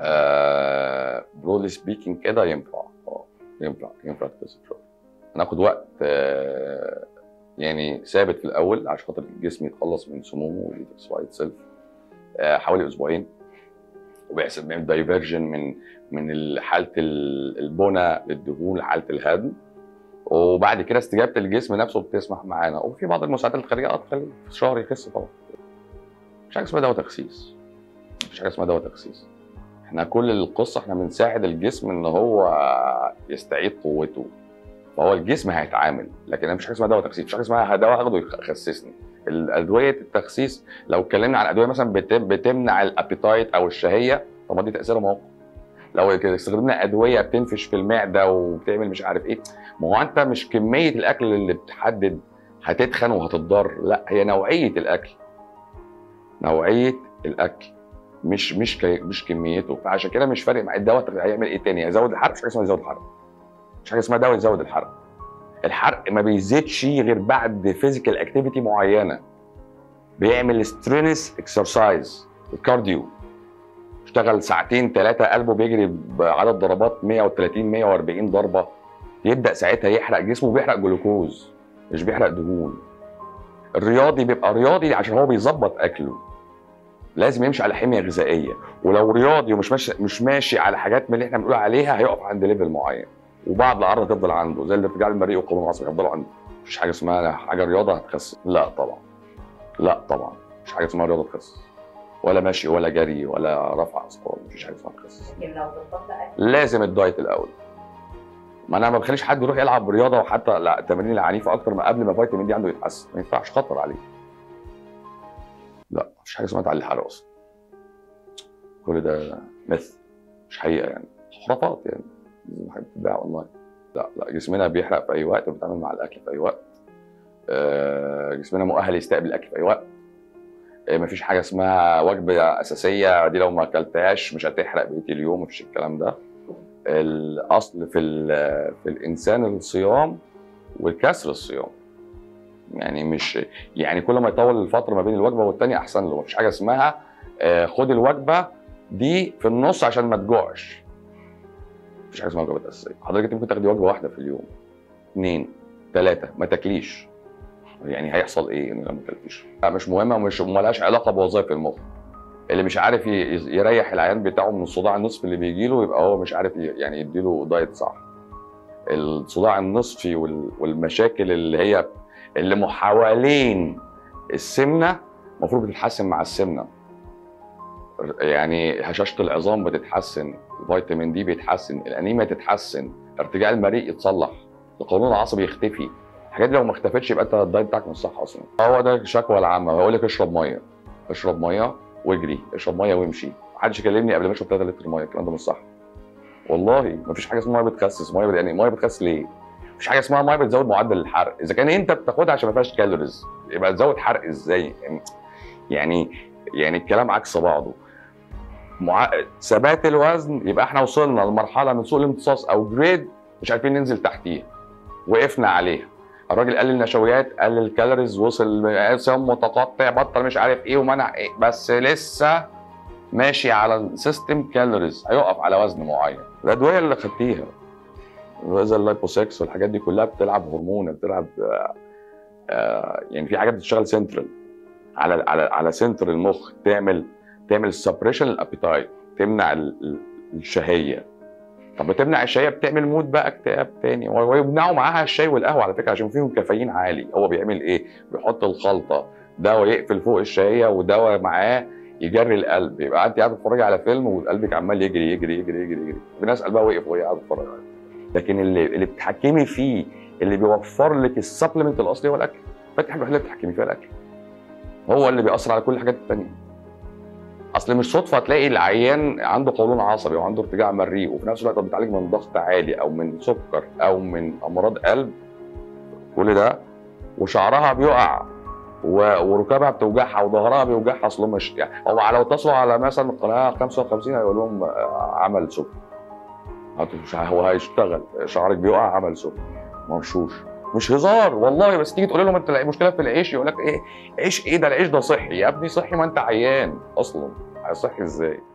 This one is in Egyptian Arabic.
آه برودلي سبيكينج كده ينفع اه ينفع ينفع تكتسب شويه هناخد وقت آه يعني ثابت في الاول عشان خاطر الجسم يتخلص من سمومه ويديتوكسفاي سيلف آه حوالي اسبوعين وبيحسب بيعمل دايفرجن من من ال- حاله ال- البنى للدهون لحاله الهدم وبعد كده استجابه الجسم نفسه بتسمح معانا وفي بعض المساعدات الخارجيه اه تخلي في شهر يخس طبعا مش حاجه اسمها دواء تخسيس مفيش حاجه اسمها دواء تخسيس احنا كل القصه احنا بنساعد الجسم ان هو يستعيد قوته فهو الجسم هيتعامل لكن مفيش حاجه اسمها دواء تخسيس مفيش حاجه اسمها دواء اخده يخسسني الادويه التخسيس لو اتكلمنا عن ادويه مثلا بتم- بتمنع الابيتايت او الشهيه طب ما دي تاثيرها موقف لو استخدمنا ادويه بتنفش في المعده وبتعمل مش عارف ايه ما هو انت مش كميه الاكل اللي بتحدد هتتخن وهتتضر لا هي نوعيه الاكل نوعيه الاكل مش مش كي مش كميته فعشان كده مش فارق مع الدواء هيعمل ايه تاني هيزود الحرق مش حاجه اسمها يزود الحرق مش حاجه اسمها دواء يزود الحرق الحرق ما بيزيدش غير بعد فيزيكال اكتيفيتي معينه بيعمل سترينس اكسرسايز الكارديو اشتغل ساعتين ثلاثه قلبه بيجري بعدد ضربات 130 140 ضربه يبدا ساعتها يحرق جسمه بيحرق جلوكوز مش بيحرق دهون الرياضي بيبقى رياضي عشان هو بيظبط اكله لازم يمشي على حميه غذائيه ولو رياضي ومش ماشي مش ماشي على حاجات من اللي احنا بنقول عليها هيقف عند ليفل معين وبعض الاعراض هتفضل عنده زي الارتجاع المريء والقولون العصبي هيفضلوا عنده مفيش حاجه اسمها حاجه رياضه هتخسس لا طبعا لا طبعا مفيش حاجه اسمها رياضه تخسس ولا مشي ولا جري ولا رفع اثقال مفيش حاجه اسمها تخسس لكن لو ظبطت اكل لازم الدايت الاول ما انا ما بخليش حد يروح يلعب رياضه وحتى لا التمارين العنيفه اكتر ما قبل ما فيتامين دي عنده يتحسن ما ينفعش خطر عليه لا مفيش حاجه اسمها تعلي الحرق اصلا كل ده مث مش حقيقه يعني خرافات يعني لازم حاجه بتتباع اونلاين لا لا جسمنا بيحرق في اي وقت وبيتعامل مع الاكل في اي وقت آه، جسمنا مؤهل يستقبل الاكل في اي وقت آه، مفيش حاجه اسمها وجبه اساسيه دي لو ما اكلتهاش مش هتحرق بقيه اليوم مفيش الكلام ده الاصل في ال- في الانسان الصيام والكسر الصيام يعني مش يعني كل ما يطول الفتره ما بين الوجبه والتانيه احسن له مفيش حاجه اسمها آه، خد الوجبه دي في النص عشان ما تجوعش مفيش حاجه اسمها وجبات اساسيه حضرتك ممكن تاخدي وجبه واحده في اليوم اثنين ثلاثه ما تاكليش يعني هيحصل ايه يعني لو ما اكلتيش لا، مش مهمه ومش وملهاش علاقه بوظائف المخ اللي مش عارف ي- يريح العيان بتاعه من الصداع النصفي اللي بيجي له يبقى هو مش عارف ي- يعني يديله دايت صح الصداع النصفي وال- والمشاكل اللي هي اللي م- حوالين السمنه المفروض بتتحسن مع السمنه يعني هشاشه العظام بتتحسن الفيتامين دي بيتحسن الانيميا تتحسن ارتجاع المريء يتصلح القولون العصبي يختفي الحاجات دي لو ما اختفتش يبقى انت الدايت بتاعك مش صح اصلا هو ده الشكوى العامه هيقول لك اشرب ميه اشرب ميه واجري اشرب ميه وامشي محدش يكلمني قبل ما اشرب 3 لتر ميه الكلام ده مش صح والله مفيش حاجه اسمها ميه بتخسس ميه بت- يعني ميه بتخسس ليه مفيش حاجه اسمها ميه بتزود معدل الحرق اذا كان انت بتاخدها عشان ما فيهاش كالوريز يبقى تزود حرق ازاي يعني يعني يعني الكلام عكس بعضه مع... ثبات الوزن يبقى احنا وصلنا لمرحله من سوء الامتصاص او جريد مش عارفين ننزل تحتيها وقفنا عليها الراجل قلل نشويات قلل كالوريز وصل صيام متقطع بطل مش عارف ايه ومنع ايه بس لسه ماشي على سيستم كالوريز هيقف على وزن معين الادويه اللي خدتيها زي اللايبوسكس والحاجات دي كلها بتلعب هرمون بتلعب آه، آه، يعني في حاجات بتشتغل سنترال على على على سنتر المخ تعمل تعمل سبريشن الابيتايت تمنع ال- ال- الشهيه طب بتمنع الشهيه بتعمل مود بقى اكتئاب تاني ويمنعوا معاها الشاي والقهوه على فكره عشان فيهم كافيين عالي هو بيعمل ايه بيحط الخلطه دواء يقفل فوق الشهيه ودواء معاه يجري القلب يبقى انت قاعد تتفرجي على فيلم وقلبك عمال يجري يجري يجري يجري يجري في ناس قلبها وقف وهي قاعده تتفرج عليه لكن اللي اللي بتتحكمي فيه اللي بيوفر لك السبلمنت الاصلي هو الاكل فانت الحاجه الوحيده اللي بتتحكمي فيها الاكل هو اللي بيأثر على كل الحاجات التانية اصل مش صدفه تلاقي العيان عنده قولون عصبي وعنده ارتجاع مريء وفي نفس الوقت بيتعالج من ضغط عالي او من سكر او من امراض قلب كل ده وشعرها بيقع و- وركابها بتوجعها وظهرها بيوجعها اصل مش يعني هو لو اتصلوا على مثلا القناه 55 هيقول لهم آه، عمل سكر هت- مش ه- هو هيشتغل شعرك بيقع عمل سكر مرشوش مش هزار والله بس تيجي تقول لهم انت المشكله في العيش يقول لك ايه عيش ايه ده العيش ده صحي يا ابني صحي ما انت عيان اصلا صحي ازاي